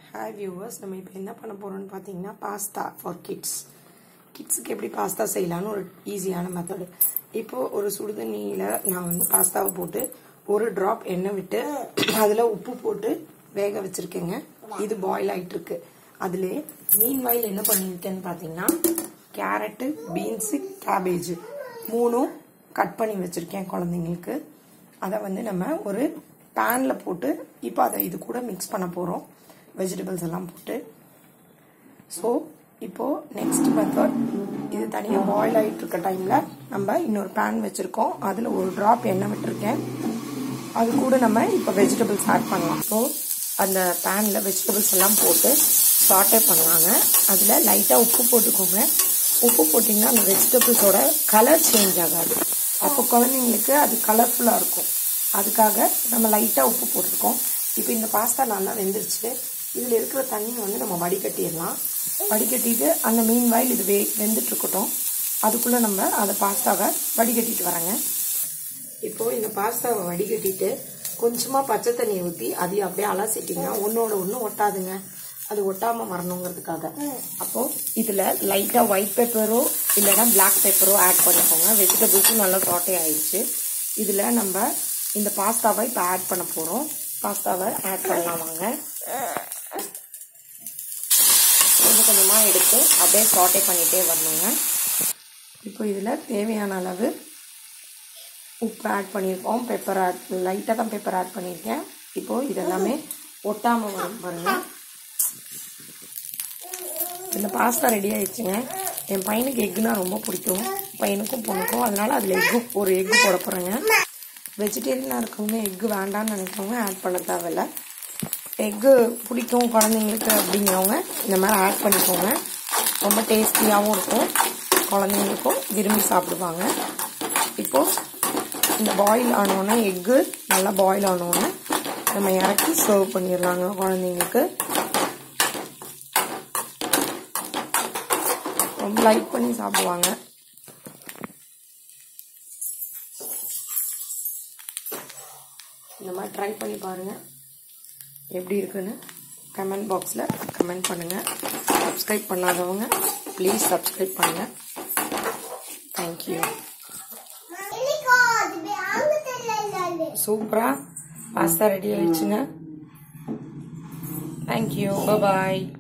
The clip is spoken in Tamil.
ஹாய் வியூவர்ஸ் நம்ம இப்போ என்ன பண்ண போகிறோம்னு பார்த்தீங்கன்னா பாஸ்தா ஃபார் கிட்ஸ் கிட்ஸுக்கு எப்படி பாஸ்தா செய்யலான்னு ஒரு ஈஸியான மெத்தடு இப்போது ஒரு சுடுதண்ணியில் நான் வந்து பாஸ்தாவை போட்டு ஒரு ட்ராப் எண்ணெய் விட்டு அதில் உப்பு போட்டு வேக வச்சுருக்கேங்க இது பாயில் ஆகிட்டுருக்கு அதிலே மீன் வாயில் என்ன பண்ணியிருக்கேன்னு பார்த்தீங்கன்னா கேரட்டு பீன்ஸு கேபேஜ் மூணும் கட் பண்ணி வச்சுருக்கேன் குழந்தைங்களுக்கு அதை வந்து நம்ம ஒரு பேனில் போட்டு இப்போ அதை இது கூட மிக்ஸ் பண்ண போகிறோம் வெஜிடபிள்ஸ் எல்லாம் போட்டு ஸோ இப்போது நெக்ஸ்ட் மெத்தட் இது தனியாக பாயில் ஆகிட்டு இருக்க டைமில் நம்ம இன்னொரு பேன் வச்சுருக்கோம் அதில் ஒரு ட்ராப் எண்ணெய் விட்டுருக்கேன் அது கூட நம்ம இப்போ வெஜிடபிள்ஸ் ஆட் பண்ணலாம் ஸோ அந்த பேனில் வெஜிடபிள்ஸ் எல்லாம் போட்டு சாட்டே பண்ணலாங்க அதில் லைட்டாக உப்பு போட்டுக்கோங்க உப்பு போட்டிங்கன்னா அந்த வெஜிடபிள்ஸோட கலர் சேஞ்ச் ஆகாது அப்போ குழந்தைங்களுக்கு அது கலர்ஃபுல்லாக இருக்கும் அதுக்காக நம்ம லைட்டாக உப்பு போட்டிருக்கோம் இப்போ இந்த பாஸ்தா நல்லா வெந்துருச்சு இதில் இருக்கிற தண்ணியை வந்து நம்ம வடிகட்டிடலாம் வடிகட்டிட்டு அந்த மீன் வாயில் இது வே வெந்துட்டு இருக்கட்டும் அதுக்குள்ளே நம்ம அந்த பாஸ்தாவை வடிகட்டிட்டு வரேங்க இப்போது இந்த பாஸ்தாவை வடிகட்டிட்டு கொஞ்சமாக பச்சை தண்ணியை ஊற்றி அதையும் அப்படியே அலசிட்டிங்கன்னா ஒன்றோட ஒன்று ஒட்டாதுங்க அது ஒட்டாமல் வரணுங்கிறதுக்காக அப்போது இதில் லைட்டாக ஒயிட் பெப்பரோ இல்லைன்னா பிளாக் பெப்பரோ ஆட் பண்ணிக்கோங்க வெஜிடபிள்ஸும் நல்லா சாட்டே ஆயிடுச்சு இதில் நம்ம இந்த பாஸ்தாவை இப்போ ஆட் பண்ண போகிறோம் பாஸ்தாவை ஆட் பண்ணலாம் வாங்க கொஞ்சம் கொஞ்சமாக எடுத்து அப்படியே சாட்டே பண்ணிகிட்டே வரணுங்க இப்போ இதில் தேவையான அளவு உப்பு ஆட் பண்ணியிருக்கோம் பெப்பர் ஆட் லைட்டாக தான் பெப்பர் ஆட் பண்ணியிருக்கேன் இப்போது இதெல்லாமே ஒட்டாமல் வரும் பாருங்க இந்த பாஸ்தா ரெடி ஆயிடுச்சுங்க என் பையனுக்கு எக்குனா ரொம்ப பிடிக்கும் பையனுக்கும் பொண்ணுக்கும் அதனால அதில் எக்கு ஒரு எக்கு போட போகிறேங்க வெஜிடேரியனாக இருக்கவங்க எக்கு வேண்டாம்னு நினைக்கிறவங்க ஆட் பண்ண தேவையில்ல எக்கு பிடிக்கும் குழந்தைங்களுக்கு அப்படிங்கிறவங்க இந்த மாதிரி ஆட் பண்ணிக்கோங்க ரொம்ப டேஸ்டியாகவும் இருக்கும் குழந்தைங்களுக்கும் விரும்பி சாப்பிடுவாங்க இப்போது இந்த பாயில் ஆனோடனே எக்கு நல்லா பாயில் ஆனோடனே நம்ம இறக்கி சர்வ் பண்ணிடலாங்க குழந்தைங்களுக்கு ரொம்ப லைக் பண்ணி சாப்பிடுவாங்க இந்த மாதிரி ட்ரை பண்ணி பாருங்கள் எப்படி இருக்குன்னு கமெண்ட் பாக்ஸில் கமெண்ட் பண்ணுங்கள் சப்ஸ்கிரைப் பண்ணாதவங்க ப்ளீஸ் சப்ஸ்கிரைப் பண்ணுங்கள் தேங்க்யூ சூப்பராக பாஸ்தா ரெடி ஆயிடுச்சுங்க தேங்க்யூ பாய்